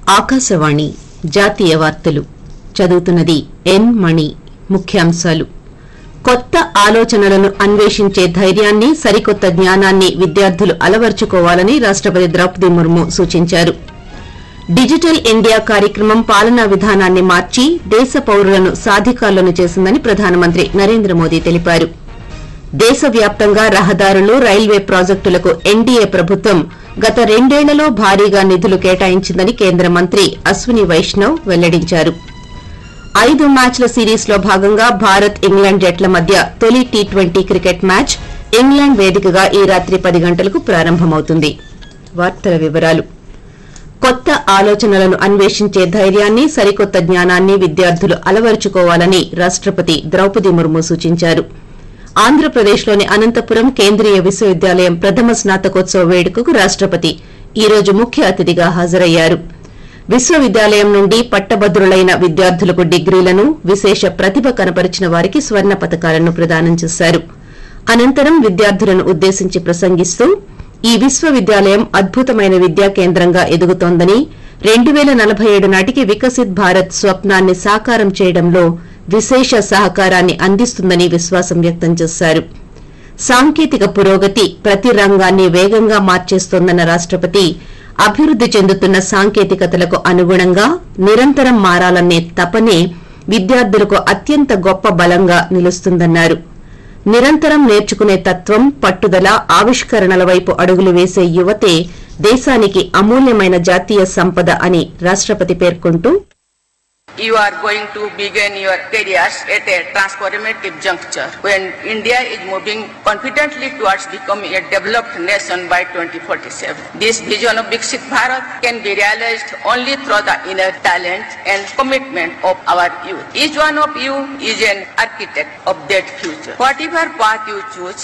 ఆకాశవాణి జాతీయ వార్తలు చదువుతున్నది ఎన్ మణి ముఖ్యాంశాలు కొత్త ఆలోచనలను అన్వేషించే ధైర్యాన్ని సరికొత్త జ్ఞానాన్ని విద్యార్థులు అలవర్చుకోవాలని రాష్టపతి ద్రౌపది ముర్ము సూచించారు డిజిటల్ ఇండియా కార్యక్రమం పాలనా విధానాన్ని మార్చి దేశ పౌరులను సాధికారులను చేసిందని ప్రధానమంత్రి నరేంద్ర మోదీ తెలిపారు దేశవ్యాప్తంగా రహదారులు రైల్వే ప్రాజెక్టులకు ఎన్డీఏ ప్రభుత్వం గత రెండేళ్లలో భారీగా నిధులు కేటాయించిందని కేంద్ర మంత్రి అశ్విని వైష్ణవ్ వెల్లడించారు ఐదు మ్యాచ్ల సిరీస్ లో భాగంగా భారత్ ఇంగ్లాండ్ జట్ల మధ్య తొలి T twenty cricket match England వేదికగా ఈ రాత్రి పది గంటలకు ప్రారంభమవుతుంది వార్తల వివరాలు కొత్త ఆలోచనలను అన్వేషించే ధైర్యాన్ని సరికొత్త జ్ఞానాన్ని విద్యార్థులు అలవరుచుకోవాలని రాష్టపతి ద్రౌపది ముర్ము సూచించారు ఆంధ్రప్రదేశ్లోని అనంతపురం కేంద్రీయ విశ్వవిద్యాలయం ప్రథమ స్నాతకోత్సవ వేడుకకు రాష్టపతి ఈ రోజు ముఖ్య అతిథిగా హాజరయ్యారు విశ్వవిద్యాలయం నుండి పట్టభద్రులైన విద్యార్థులకు డిగ్రీలను విశేష ప్రతిభ కనపరిచిన వారికి స్వర్ణ పతకాలను ప్రదానం చేశారు అనంతరం విద్యార్థులను ఉద్దేశించి ప్రసంగిస్తూ ఈ విశ్వవిద్యాలయం అద్భుతమైన విద్యా కేంద్రంగా ఎదుగుతోందని రెండు పేల నలభై ఏడు నాటికి వికసిత్ భారత్ స్వప్నాన్ని సాకారం చేయడంలో విశేష సహకారాన్ని అందిస్తుందని విశ్వాసం వ్యక్తం చేశారు సాంకేతిక పురోగతి ప్రతి రంగాన్ని వేగంగా మార్చేస్తోందన్న రాష్టపతి అభివృద్ది చెందుతున్న సాంకేతికతలకు అనుగుణంగా నిరంతరం మారాలనే తపనే విద్యార్థులకు అత్యంత గొప్ప బలంగా నిలుస్తుందన్నారు నిరంతరం నేర్చుకునే తత్వం పట్టుదల ఆవిష్కరణల వైపు అడుగులు వేసే యువతే దేశానికి అమూల్యమైన జాతీయ సంపద అని రాష్టపతి పేర్కొంటూ You are going to begin your careers at a transformative juncture when India is moving confidently towards becoming a developed nation by 2047. This vision of Viksit Bharat can be realized only through the inner talent and commitment of our youth. Each one of you is an architect of that future. Whatever path you choose,